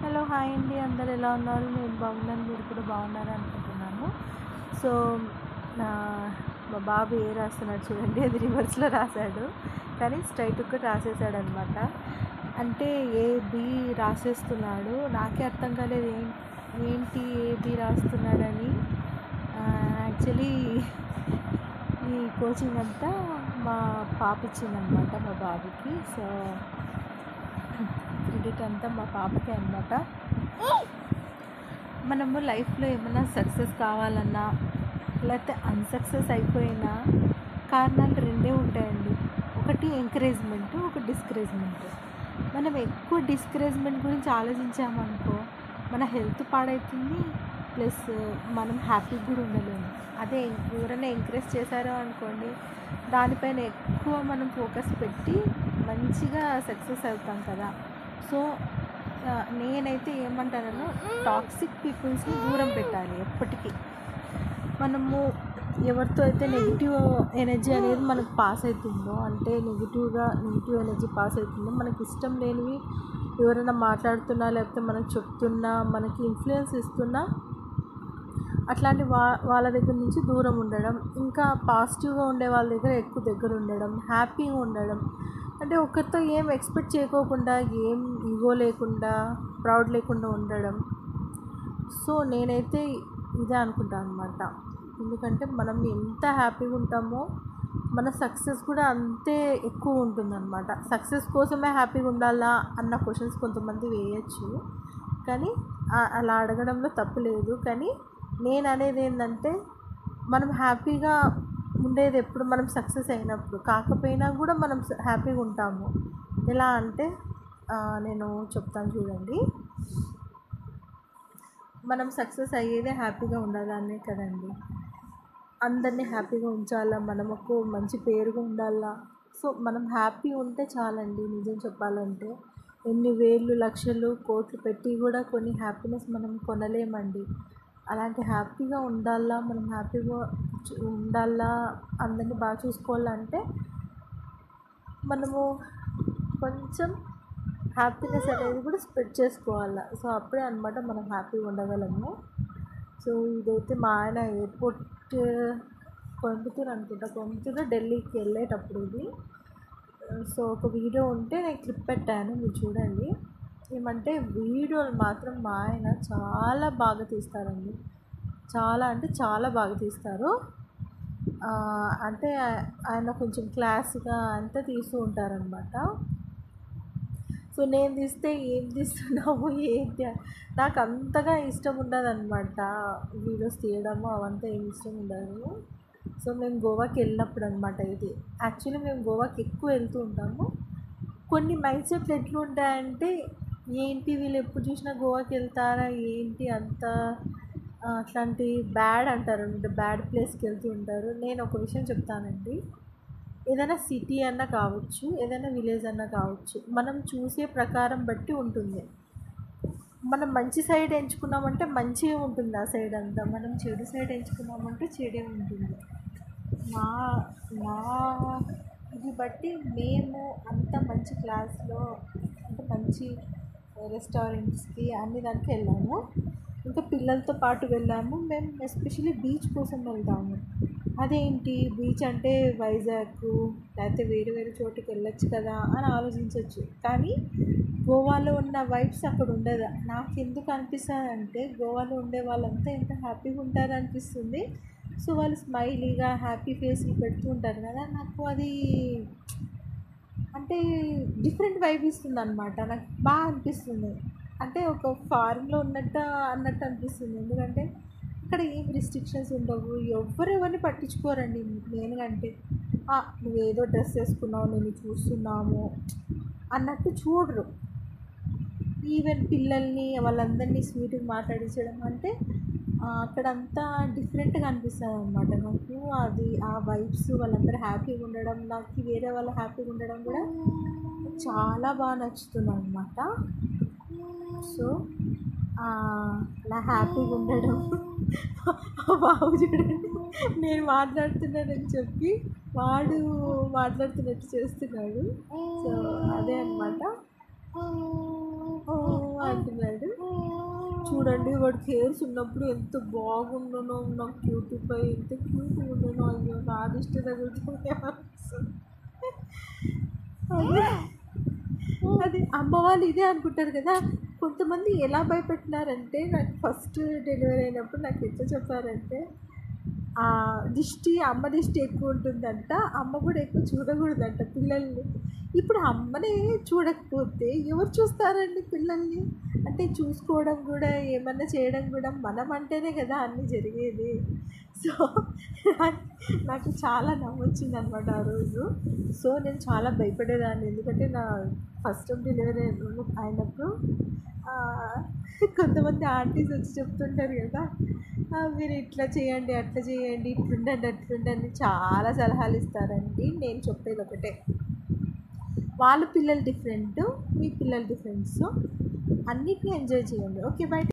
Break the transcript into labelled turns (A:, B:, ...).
A: Hello hi అండి అందరు ఎలా ఉన్నారు నేను బాగున్నాను మీరు కూడా బాగున్నారు అనుకుంటున్నాను సో నా మా బాబు ఏ రాస్తున్నాడు చూడండి అది రివర్స్లో రాశాడు కానీ స్ట్రైట్ కూడా రాసేసాడు అనమాట అంటే ఏ బి రాసేస్తున్నాడు నాకే అర్థం కాలేదు ఏం ఏంటి ఏ బి రాస్తున్నాడని యాక్చువల్లీ ఈ కోచింగ్ అంతా మా పాప ఇచ్చిందనమాట మా బాబుకి సో క్రెడిట్ అంతా మా పాపకే అనమాట మనము లైఫ్లో ఏమైనా సక్సెస్ కావాలన్నా లేకపోతే అన్సక్సెస్ అయిపోయినా కారణాలు రెండే ఉంటాయండి ఒకటి ఎంకరేజ్మెంట్ ఒక డిస్కరేజ్మెంట్ మనం ఎక్కువ డిస్కరేజ్మెంట్ గురించి ఆలోచించామనుకో మన హెల్త్ పాడవుతుంది ప్లస్ మనం హ్యాపీగా కూడా ఉండలేము అదే ఎవరైనా ఎంకరేజ్ చేశారో అనుకోండి దానిపైన ఎక్కువ మనం ఫోకస్ పెట్టి మంచిగా సక్సెస్ అవుతాం కదా సో ఆ, నేనైతే ఏమంటానో టాక్సిక్ పీపుల్స్ని దూరం పెట్టాలి ఎప్పటికీ మనము ఎవరితో అయితే నెగిటివ్ ఎనర్జీ అనేది మనకు పాస్ అవుతుందో అంటే నెగిటివ్గా నెగిటివ్ ఎనర్జీ పాస్ అవుతుందో మనకి ఇష్టం లేనివి ఎవరైనా మాట్లాడుతున్నా లేకపోతే మనకు చెప్తున్నా మనకి ఇన్ఫ్లుయెన్స్ ఇస్తున్నా అట్లాంటి వా వాళ్ళ దగ్గర నుంచి దూరం ఉండడం ఇంకా పాజిటివ్గా ఉండే వాళ్ళ దగ్గర ఎక్కువ దగ్గర ఉండడం హ్యాపీగా ఉండడం అంటే ఒకరితో ఏం ఎక్స్పెక్ట్ చేయకోకుండా ఏం ఈగో లేకుండా ప్రౌడ్ లేకుండా ఉండడం సో నేనైతే ఇదే అనుకుంటాను అనమాట ఎందుకంటే మనం ఎంత హ్యాపీగా ఉంటామో మన సక్సెస్ కూడా అంతే ఎక్కువ ఉంటుందన్నమాట సక్సెస్ కోసమే హ్యాపీగా ఉండాలా అన్న క్వశ్చన్స్ కొంతమంది వేయచ్చు కానీ ఆ- అలా అడగడంలో తప్పు లేదు కానీ నేను అనేది ఏంటంటే మనం హ్యాపీగా ఉండేది ఎప్పుడు మనం సక్సెస్ అయినప్పుడు కాకపోయినా కూడా మనం స- హ్యాపీగా ఉంటాము ఎలా అంటే ఆ, నేను చెప్తాను చూడండి మనం సక్సెస్ అయ్యేదే హ్యాపీగా ఉండాలనే కదండి అందరినీ హ్యాపీగా ఉంచాలా మనకు మంచి పేరుగా ఉండాలా సో మనం హ్యాపీ ఉంటే చాలండి నిజం చెప్పాలంటే ఎన్ని వేలు లక్షలు కోట్లు పెట్టి కూడా కొన్ని హ్యాపీనెస్ మనం కొనలేమండి అలాంటి హ్యాపీగా ఉండాలా మనం హ్యాపీగా చు- ఉండాలా అందరినీ బాగా చూసుకోవాలంటే మనము కొంచెం హ్యాపీనెస్ అనేది కూడా స్ప్రెడ్ చేసుకోవాలి సో అప్పుడే అనమాట మనం హ్యాపీగా ఉండగలము సో ఇదైతే మా ఆయన ఎయిర్పోర్ట్ కోయంబత్తూరు అనుకుంటా కోయంబత్తూరు ఢిల్లీకి వెళ్ళేటప్పుడు ఇది సో ఒక వీడియో ఉంటే నేను క్లిప్ పెట్టాను మీరు చూడండి ఏమంటే వీడియోలు మాత్రం మా ఆయన చాలా బాగా తీస్తారండి చాలా అంటే చాలా బాగా తీస్తారు ఆ, అంటే ఆయన కొంచెం క్లాస్గా అంతా తీస్తూ ఉంటారనమాట సో నేను తీస్తే ఏం తీస్తున్నావు ఏంటి అని. నాకు అంతగా ఇష్టం ఉండదు అనమాట వీడియోస్ తీయడము అవంతా ఏం ఇష్టం ఉండదు సో మేము గోవాకి వెళ్ళినప్పుడు అనమాట ఇది యాక్చువల్లీ మేము గోవాకి ఎక్కువ వెళ్తూ ఉంటాము కొన్ని మైండ్ సెట్లు ఎట్లుంటాయంటే ఏంటి వీళ్ళు ఎప్పుడు చూసినా గోవాకి వెళ్తారా ఏంటి అంత ఆ, అట్లాంటి బ్యాడ్ అంటారు అనమాట బ్యాడ్ ప్లేస్కి వెళ్తూ ఉంటారు నేను ఒక విషయం చెప్తానండి ఏదైనా సిటీ అన్నా కావచ్చు ఏదైనా విలేజ్ అన్నా కావచ్చు మనం చూసే ప్రకారం బట్టి ఉంటుంది మనం మంచి సైడ్ ఎంచుకున్నామంటే మంచిగా ఉంటుంది ఆ సైడ్ అంతా మనం చెడు సైడ్ ఎంచుకున్నామంటే చెడే ఉంటుంది మా మా ఇది బట్టి మేము అంత మంచి క్లాస్లో అంటే మంచి రెస్టారెంట్స్కి అన్ని దానికి వెళ్ళాము ఇంకా పిల్లలతో పాటు వెళ్ళాము మేము ఎస్పెషల్లీ బీచ్ కోసం వెళ్తాము అదేంటి బీచ్ అంటే వైజాగ్ లేకపోతే వేరే వేరే చోటుకి వెళ్ళొచ్చు కదా అని ఆలోచించవచ్చు కానీ గోవాలో ఉన్న వైబ్స్ అక్కడ ఉండదు నాకు ఎందుకు అనిపిస్తుంది అంటే గోవాలో ఉండే వాళ్ళంతా ఎంత హ్యాపీగా ఉంటారు అనిపిస్తుంది సో వాళ్ళు స్మైలీగా హ్యాపీ ఫేస్లు పెడుతూ ఉంటారు కదా నాకు అది అంటే డిఫరెంట్ వైబ్ ఇస్తుంది అనమాట నాకు బాగా అనిపిస్తుంది అంటే ఒక ఫారిన్లో ఉన్నట్టు అన్నట్టు అనిపిస్తుంది ఎందుకంటే అక్కడ ఏం రిస్ట్రిక్షన్స్ ఉండవు ఎవరు ఎవరిని పట్టించుకోరండి మెయిన్గా అంటే "ఆ, నువ్వేదో డ్రెస్ వేసుకున్నావు నేను చూస్తున్నాము అన్నట్టు చూడరు ఈవెన్ పిల్లల్ని వాళ్ళందరినీ స్వీట్గా మాట్లాడించడం అంటే ఆ, అక్కడంతా డిఫరెంట్గా అనిపిస్తుంది అనమాట నాకు అది ఆ వైబ్స్ వాళ్ళందరూ హ్యాపీగా ఉండడం నాకు వేరే వాళ్ళు హ్యాపీగా ఉండడం కూడా చాలా బాగా నచ్చుతుంది అనమాట సో ఆ, అలా హ్యాపీగా ఉండడం బాబు చూడండి నేను మాట్లాడుతున్నానని చెప్పి వాడు మాట్లాడుతున్నట్టు చేస్తున్నాడు సో అదే అనమాట అంటున్నాడు చూడండి వాడికి హెయిర్స్ ఉన్నప్పుడు ఎంత బాగుండనో నాకు క్యూటీ పై ఎంత క్యూట్ ఉండనో అయ్యో నా దిష్టి తగులుతుంది అనిపిస్తుంది. అదే అది అమ్మ వాళ్ళు ఇదే అనుకుంటారు కదా కొంతమంది ఎలా భయపెట్టినారంటే నాకు ఫస్ట్ డెలివరీ అయినప్పుడు నాకు ఎట్లా చెప్పారంటే ఆ దిష్టి అమ్మ దిష్టి ఎక్కువ ఉంటుందంట అమ్మ కూడా ఎక్కువ చూడకూడదంట పిల్లల్ని ఇప్పుడు అమ్మనే చూడకపోతే ఎవరు చూస్తారండి పిల్లల్ని అంటే చూసుకోవడం కూడా ఏమన్నా చేయడం కూడా మనం అంటేనే కదా అన్నీ జరిగేది సో నాకు చాలా నవ్వొచ్చింది అనమాట ఆ రోజు సో నేను చాలా భయపడేదాన్ని ఎందుకంటే నా ఫస్ట్ డెలివరీ అయినప్పుడు ఆ, కొంతమంది ఆంటీస్ వచ్చి చెప్తుంటారు కదా "ఆ, మీరు ఇట్లా చేయండి అట్లా చేయండి ఇట్లుండండి అట్లుండండి చాలా సలహాలు ఇస్తారండి నేను చెప్పేది ఒకటే వాళ్ళ పిల్లలు డిఫరెంట్ మీ పిల్లలు డిఫరెంట్ సో అన్నిటిని ఎంజాయ్ చేయండి ఓకే బై